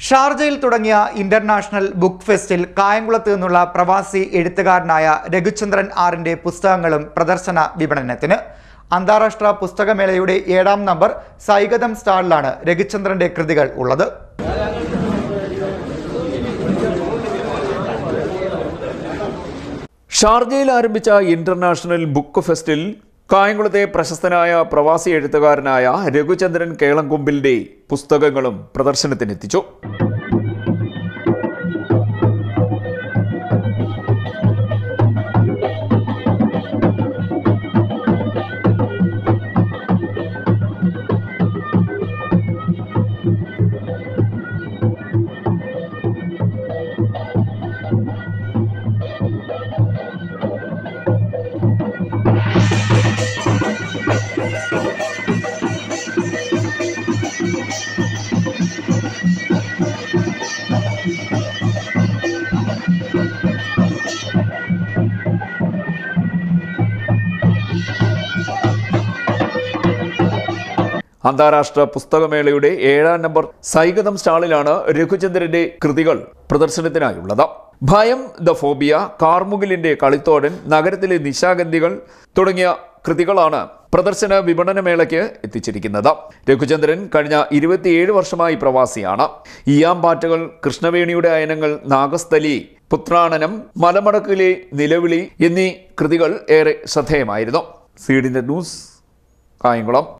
ഷാർജയിൽ തുടങ്ങിയ international book ഫെസ്റ്റിൽ കായംകുളത്ത് നിന്നുള്ള പ്രവാസി എഴുത്തുകാരനായ രഘുചന്ദ്രൻ ആറിന്റെ പുസ്തകങ്ങളും പ്രദർശന വിപണനത്തിന് അന്താരാഷ്ട്ര പുസ്തകമേളയുടെ ഏഴാം നമ്പർ സൈഗതം സ്റ്റാളിലാണ് രഘുചന്ദ്രന്റെ കൃതികൾ ഉള്ളത് ഷാർജയിൽ ആരംഭിച്ച ഇന്റർനാഷണൽ ബുക്ക് ഫെസ്റ്റിൽ കായംകുളത്തെ പ്രശസ്തനായ പ്രവാസി എഴുത്തുകാരനായ രഘുചന്ദ്രൻ കേളംകൊമ്പിലിന്റെ പുസ്തകങ്ങളും പ്രദർശനത്തിനെത്തിച്ചു അന്താരാഷ്ട്ര പുസ്തകമേളയുടെ ഏഴാം നമ്പർ സൈഗതം സ്റ്റാളിലാണ് രഘുചന്ദ്രന്റെ കൃതികൾ പ്രദർശനത്തിനായുള്ളത് ഭയം ദ ഫോബിയ കാർമുകിലിന്റെ കളിത്തോടൻ നഗരത്തിലെ നിശാഗന്ധികൾ തുടങ്ങിയ കൃതികളാണ് പ്രദർശന വിപണന മേളയ്ക്ക് എത്തിച്ചിരിക്കുന്നത് രഘുചന്ദ്രൻ കഴിഞ്ഞ ഇരുപത്തിയേഴ് വർഷമായി പ്രവാസിയാണ് ഈയാമ്പാറ്റകൾ കൃഷ്ണവേണിയുടെ അയനങ്ങൾ നാഗസ്ഥലി പുത്രാണനം മലമടക്കിലെ നിലവിളി എന്നീ കൃതികൾ ഏറെ ശ്രദ്ധേയമായിരുന്നു സീഡിന്റെ ന്യൂസ് കായംകുളം